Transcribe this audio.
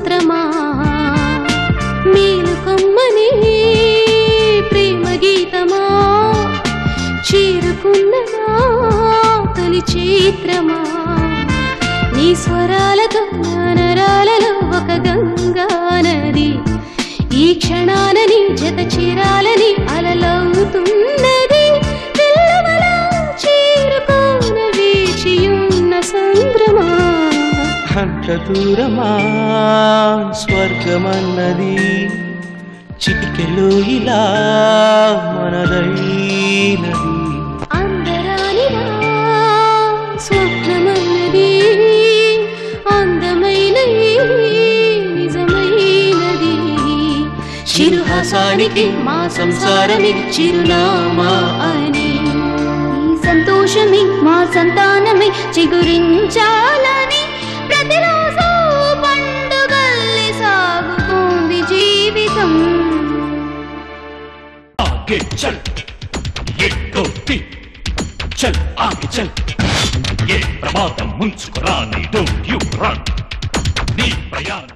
మంత్రమా మేలుకొమ్మని ప్రేమ గీతమా చేరుకున్నదా తొలి చైత్రమా నీ స్వరాలతో నా నరాలలో ఒక గంగా నది ఈ క్షణాన నీ జత చేరాలని అలలవుతున్నది తెల్లవల చేరుకోన వేచియున్న సంద్రమా అంత దూరమా స్వర్గమన్నది చిటికెలు ఇలా మనదైనది అందరానిదా స్వప్నమన్నది అందమైన ఈ నిజమైనది చిరుహాసానికి మా సంసారమి చిరునామా అని ఈ సంతోషమి మా సంతానమి చిగురించాలని ప్రతిరోజు పండుగల్లి సాగుతోంది జీవితం आगे चल ये दो तीन चल आगे चल ये प्रमादం ముంచుకురా నీ డోంట్ యు రన్ నీ ప్రయాణం